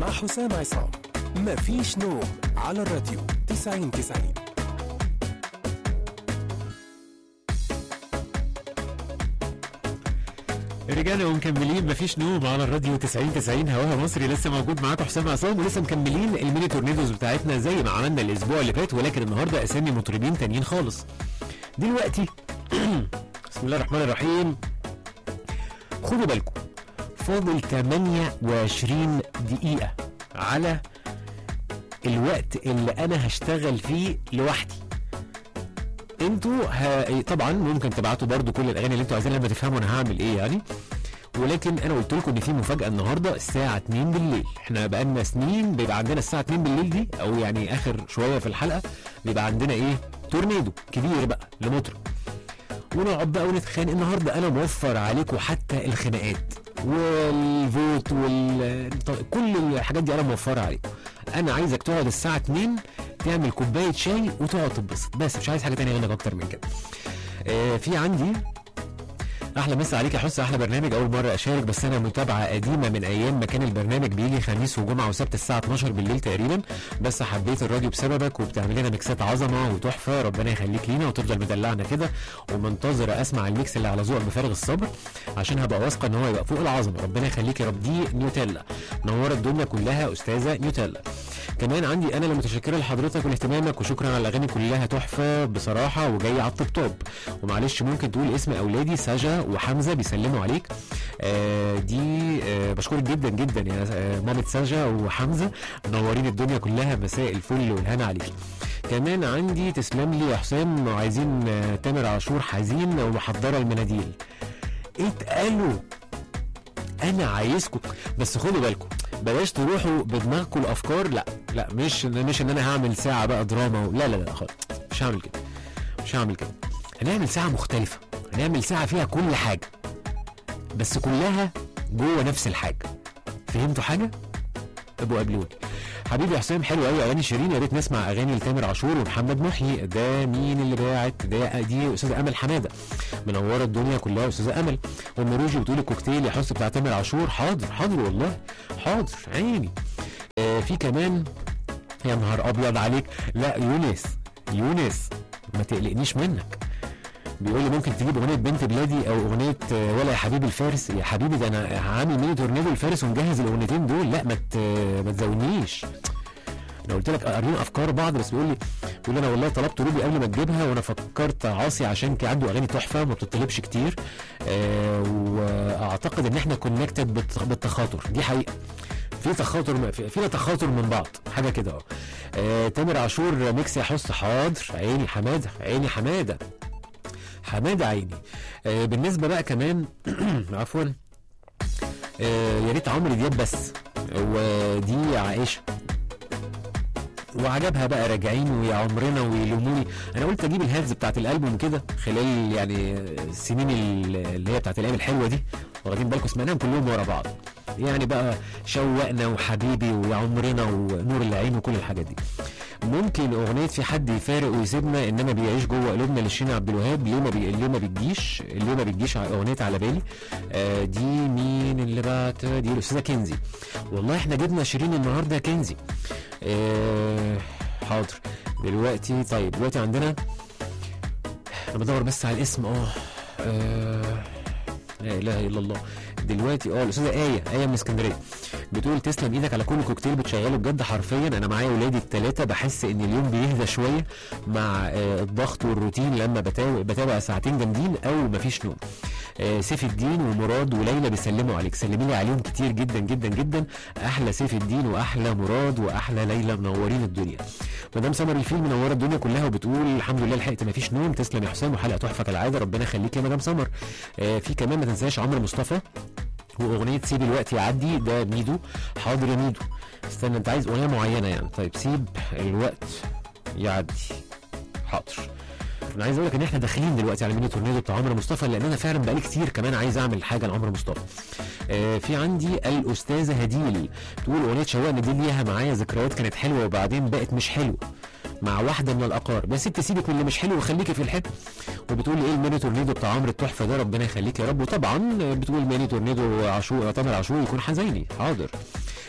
مع حسام عصام مفيش نوم على الراديو 90 90 رجعنا ومكملين مفيش نوم على الراديو 90 90 هواها مصري لسه موجود معاكم حسام عصام ولسه مكملين الميني تورنيدوز بتاعتنا زي ما عملنا الاسبوع اللي فات ولكن النهارده اسامي مطربين تانيين خالص دلوقتي بسم الله الرحمن الرحيم خدوا بالكم فاضل 28 دقيقة على الوقت اللي انا هشتغل فيه لوحدي انتوا ه... طبعا ممكن تبعتوا برضو كل الاغاني اللي انتوا عايزينها لما تفهموا انا هعمل ايه يعني ولكن انا قلت لكم ان في مفاجاه النهارده الساعه 2 بالليل احنا بقالنا سنين بيبقى عندنا الساعه 2 بالليل دي او يعني اخر شويه في الحلقه بيبقى عندنا ايه تورنيدو كبير بقى لمطرب ونقعد بقى ونتخانق النهارده انا موفر عليكم حتى الخناقات والفوت وال كل الحاجات دي انا موفرها عليكم انا عايزك تقعد الساعه 2 تعمل كوبايه شاي وتقعد تتبسط بس مش عايز حاجه تانية منك اكتر من كده آه في عندي احلى مسا عليك يا حس احلى برنامج اول مره اشارك بس انا متابعه قديمه من ايام ما كان البرنامج بيجي خميس وجمعه وسبت الساعه 12 بالليل تقريبا بس حبيت الراديو بسببك وبتعمل لنا ميكسات عظمه وتحفه ربنا يخليك لينا وتفضل مدلعنا كده ومنتظره اسمع الميكس اللي على ذوقك بفارغ الصبر عشان هبقى واثقه ان هو يبقى فوق العظمه ربنا يخليك يا رب دي نيوتيلا منوره الدنيا كلها استاذه نيوتيلا كمان عندي انا اللي متشكره لحضرتك والاهتمامك وشكرا على الاغاني كلها تحفه بصراحه وجايه على الطبطاب ومعلش ممكن تقول اسم اولادي ساجا وحمزه بيسلموا عليك آه دي آه بشكرك جدا جدا يا آه مامة ساجا وحمزه منورين الدنيا كلها مساء الفل والهنا عليك كمان عندي تسلم لي يا حسام عايزين آه تامر عاشور حزين ومحضره المناديل اتقالوا انا عايزكم بس خدوا بالكم بلاش تروحوا بدماغكم الافكار لا لا مش مش ان انا هعمل ساعه بقى دراما و... لا لا لا خالص مش هعمل كده مش هعمل كده هنعمل ساعه مختلفه هنعمل ساعه فيها كل حاجه بس كلها جوه نفس الحاجه فهمتوا حاجه ابقوا قابلوني حبيبي يا حسام حلو قوي اغاني شيرين يا ريت نسمع اغاني لتامر عاشور ومحمد محيي ده مين اللي باعت ده دي استاذه امل حماده منوره الدنيا كلها استاذه امل ام روجي بتقول الكوكتيل يا حس بتاع تامر عاشور حاضر حاضر والله حاضر عيني آه في كمان يا نهار ابيض عليك لا يونس يونس ما تقلقنيش منك بيقول لي ممكن تجيب اغنيه بنت بلادي او اغنيه آه، ولا يا حبيبي الفارس يا حبيبي ده انا عامل ميني تورنيدو الفارس ومجهز الاغنيتين دول لا ما ت- ما تزودنيش انا قلت لك قارين افكار بعض بس بيقول لي بيقول لي انا والله طلبت روبي قبل ما تجيبها وانا فكرت عاصي عشان كان عنده اغاني تحفه وما بتطلبش كتير آه واعتقد ان احنا كونكتد بالتخاطر دي حقيقه في تخاطر في- فينا تخاطر من بعض حاجه كده اه آه، تامر عاشور ميكس يا حس حاضر عيني حماده عيني حماده حماده عيني آه بالنسبه بقى كمان عفوا آه يا ريت عمرو دياب بس ودي عائشه وعجبها بقى راجعين ويا عمرنا ويلوموني انا قلت اجيب الهيدز بتاعت الالبوم كده خلال يعني السنين اللي هي بتاعت الايام الحلوه دي واخدين بالكم سمعناهم كلهم ورا بعض يعني بقى شوقنا وحبيبي ويا عمرنا ونور العين وكل الحاجات دي ممكن اغنيه في حد يفارق ويسيبنا انما بيعيش جوه قلوبنا لشيرين عبد الوهاب ليه ما بي... ليه ما بتجيش ليه ما بتجيش على اغنيه على بالي آه دي مين اللي بعت دي الاستاذه كنزي والله احنا جبنا شيرين النهارده كنزي آه حاضر دلوقتي طيب دلوقتي عندنا انا بدور بس على الاسم اه آه، لا اله الا الله دلوقتي اه الاستاذه ايه ايه من اسكندريه بتقول تسلم ايدك على كل كوكتيل بتشغله بجد حرفيا انا معايا ولادي الثلاثه بحس ان اليوم بيهدى شويه مع آه، الضغط والروتين لما بتابع بتابع ساعتين جامدين او مفيش نوم آه، سيف الدين ومراد وليلى بيسلموا عليك سلمي لي عليهم كتير جدا جدا جدا احلى سيف الدين واحلى مراد واحلى ليلى منورين الدنيا مدام سمر الفيل منوره الدنيا كلها وبتقول الحمد لله لحقت مفيش نوم تسلم يا حسام وحلقه تحفه كالعاده ربنا يخليك يا مدام سمر آه، في كمان ما تنساش عمرو مصطفى واغنيه سيب الوقت يعدي ده ميدو حاضر يا ميدو استنى انت عايز اغنيه معينه يعني طيب سيب الوقت يعدي حاضر انا عايز اقول لك ان احنا داخلين دلوقتي على ميني تورنيدو بتاع عمرو مصطفى لان انا فعلا بقالي كتير كمان عايز اعمل حاجه لعمرو مصطفى آه في عندي الاستاذه هديل تقول اغنيه شوقنا دي ليها معايا ذكريات كانت حلوه وبعدين بقت مش حلوه مع واحده من الاقارب يا ست سيبك من اللي مش حلو وخليكي في الحلو وبتقول لي ايه الميني تورنيدو بتاع عمرو التحفه ده ربنا يخليك يا رب وطبعا بتقول ميني تورنيدو عاشور تامر عاشور يكون حزيني حاضر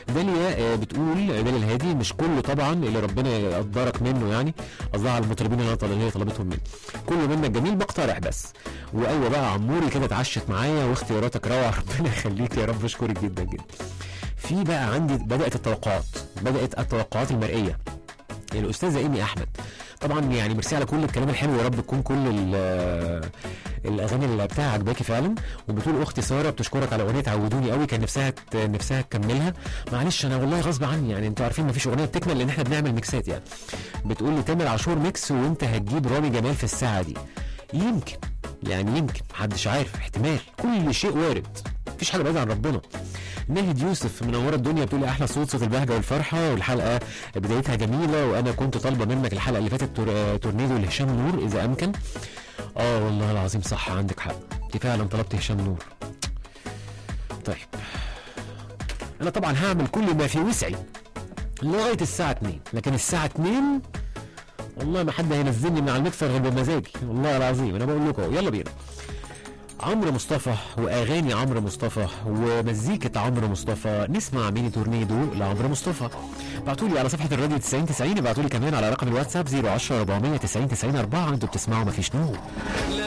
داليا آه، بتقول داليا الهادي مش كله طبعا اللي ربنا يقدرك منه يعني قصدها على المطربين اللي أنا طل- اللي هي طلبتهم مني كله منك جميل بقترح بس وايوه بقى عموري كده اتعشت معايا واختياراتك روعه ربنا يخليك يا رب اشكرك جدا جدا في بقى عندي بدات التوقعات بدات التوقعات المرئيه الاستاذه ايمي احمد طبعا يعني ميرسي على كل الكلام الحلو يا رب تكون كل ال- الاغاني اللي لعبتها عجباكي فعلا وبتقول اختي ساره بتشكرك على اغنيه عودوني قوي كان نفسها ت- نفسها تكملها معلش انا والله غصب عني يعني انتوا عارفين مفيش اغنيه بتكمل لان احنا بنعمل ميكسات يعني بتقول لي تامر عاشور ميكس وانت هتجيب رامي جمال في الساعه دي يمكن يعني يمكن محدش عارف احتمال كل شيء وارد مفيش حاجه بعيده عن ربنا ناهد يوسف منوره الدنيا بتقول لي احلى صوت صوت البهجه والفرحه والحلقه بدايتها جميله وانا كنت طالبه منك الحلقه اللي فاتت تور- تورنيدو لهشام نور اذا امكن اه والله العظيم صح عندك حق انت فعلا طلبت هشام نور طيب انا طبعا هعمل كل ما في وسعي لغايه الساعه 2 لكن الساعه 2 والله ما حد هينزلني من على المكسر غير بمزاجي والله العظيم انا بقول لكم أهو، يلا بينا عمرو مصطفى واغاني عمرو مصطفى ومزيكه عمرو مصطفى نسمع ميني تورنيدو لعمرو مصطفى ابعتوا لي على صفحه الراديو 90 90 ابعتوا لي كمان على رقم الواتساب 010 490 90 4 انتوا بتسمعوا مفيش نور لا